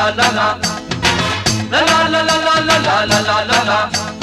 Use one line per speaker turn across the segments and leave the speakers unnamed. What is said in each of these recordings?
la la la. La la la la la la la la la la la.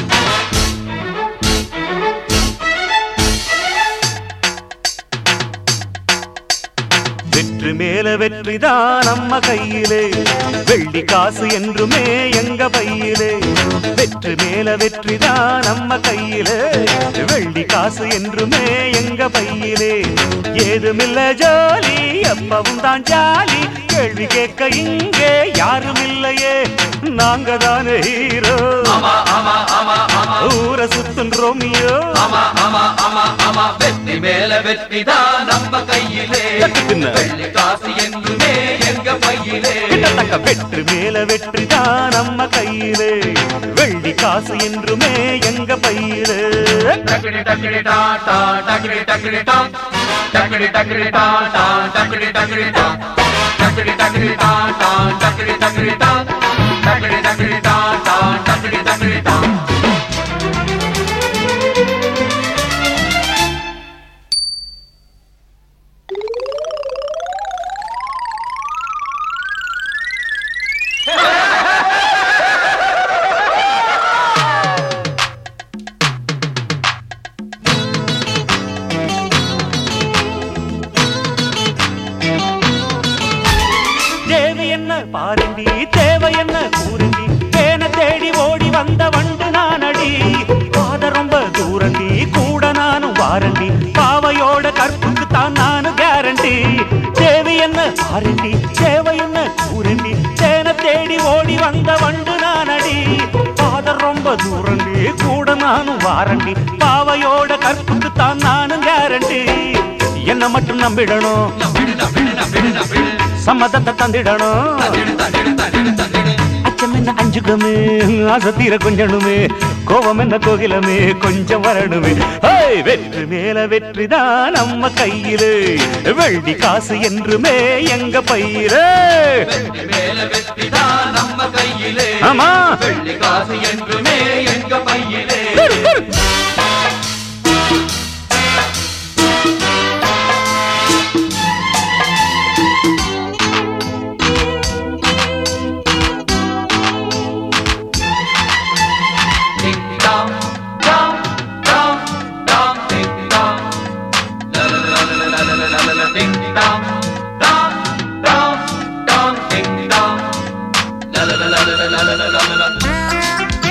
வெற்றி மேல வெற்றிதான் நம்ம கையிலே வெள்ளி காசு என்றுமே எங்க பையிலே வெற்றி மேல வெற்றிதான் நம்ம கையிலே வெள்ளி காசு என்றுமே எங்க பையிலே ஏதுமில்ல ஜோலி எப்பவும் தான் ஜாலி கேள்வி கேட்க இங்கே யாரும் இல்லையே நாங்க தானே ஹீரோ
ஆமா ஆமா ஆமா ஆமா
ஊரை சுத்தும் ரோமியோ
ஆமா ஆமா ஆமா ஆமா வெற்றி மேல வெற்றி தான் நம்ம கையிலே
தட்டு தின்ன.
வெள்ளி காசு என்றுமே எங்க பையிலே
கிட்டத்தக்க வெற்றி மேல வெற்றிதான் நம்ம கையிலே வெள்ளி காசு என்றுமே எங்க பையிலே
டக்கிடி டக்கிடி டா டா டக்கிடி டக்கிடி டா டக்கிடி டக்கிடி டா டா டக்கிடி டக்கிடி டா டக்கிடி டக்கிடி டா டா டக்கிடி டக்கிடி டா டக்கிடி டக்கிடி டா டா டக்கிடி டக்கிடி டா
தேவை என்ன பாருண்டி தேவை என்ன கூறுண்டி தேன தேடி ஓடி வந்த வண்டு நானடி பாத ரொம்ப தூரண்டி கூட நானும் வாரண்டி பாவையோட கற்புக்கு தான் நானும் கேரண்டி தேவை என்ன பாருண்டி தேவை என்ன கூறுண்டி தேன தேடி ஓடி வந்த வண்டு நானடி பாத ரொம்ப தூரண்டி கூட நானும் வாரண்டி பாவையோட கற்புக்கு தான் நானும் கேரண்டி என்ன மட்டும் நம்பிடணும்
நம்பிடு நம்பிடு நம்பிடு நம்பிடு
சம்மதத்தை தந்திடணும்
தந்திடு தந்திடு தந்திடு தந்திடு
அச்சம் என்ன அஞ்சுகமே ஆசை தீர கொஞ்சணுமே கோபம் என்ன கோகிலமே கொஞ்சம் வரணுமே ஹேய், வெற்றி மேல வெற்றிதான் நம்ம கையிலே வெள்ளி காசு என்றுமே எங்க பையிலே
வெற்றி மேல வெற்றி தான் நம்ம கையிலே
ஆமா
வெள்ளி காசு என்றுமே எங்க பையிலே Ding dong, dong, dong, dong, ding dong. La la la la la la la la la la ding dong, dong, dong, dong, ding dong. La la la la la la la la la la la.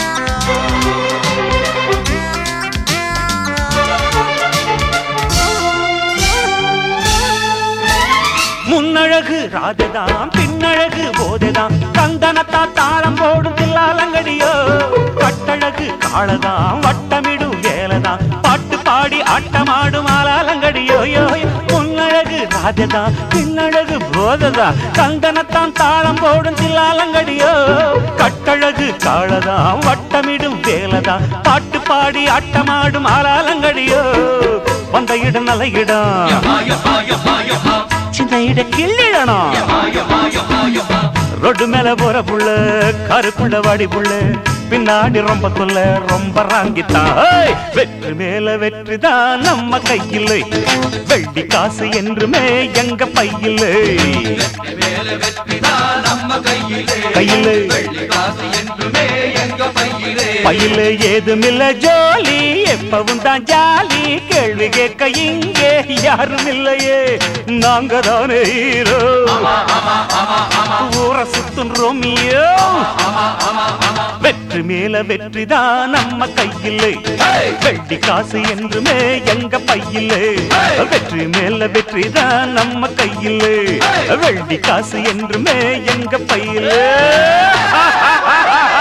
முன்னழகு ராஜதான் பின்னழகு போதைதான் கந்தனத்தா தாளம் போடும் தில்லாலங்கடியோ கட்டழகு காளதான் வட்டமிடும் வேலைதான் பாட்டு பாடி ஆட்டமாடும் ஆலாலங்கடியோ யோ யோ. முன்னழகு ராஜதான் பின்னழகு போதைதான் கந்தனத்தான் தாளம் போடும் தில்லாலங்கடியோ கட்டழகு காளதான் வட்டமிடும் வேலைதான் பாட்டு பாடி ஆட்டமாடும் ஆலாலங்கடியோ வந்த இடம் நல்ல இடம்
Yama, yama, yama, yama.
சின்ன இட கிள்ளிடணும்
Yama, yama, yama, yama.
ரொட்டு மேல போற புள்ள கருக்குள்ள வாடி புள்ள பின்னாடி ரொம்ப தொல்ல ரொம்ப ராங்கித்தான் ஏய், வெற்றி மேல வெற்றி தான் நம்ம கையில் வெள்ளி காசு என்றுமே எங்க பையில்
வெற்றி மேல வெற்றி தான் நம்ம கையிலே
கையிலே.
வெள்ளி காசு என்றுமே எங்க பையிலே
பையில் ஏதுமில்ல ஜோலி எப்பவும் தான் ஜாலி கேள்வி கேட்க இங்கே யாரும் இல்லையே நாங்க தானே ஹீரோ
ஆமா ஆமா ஆமா ஆமா
ஊரை சுத்தும் ரோமியோ வெற்றி மேல வெற்றிதான் நம்ம கையிலே
Hey!
வெள்ளி காசு என்றுமே எங்க பையிலே
Hey!
வெற்றி மேல வெற்றிதான் நம்ம கையிலே
Hey!
வெள்ளி காசு என்றுமே எங்க பையிலே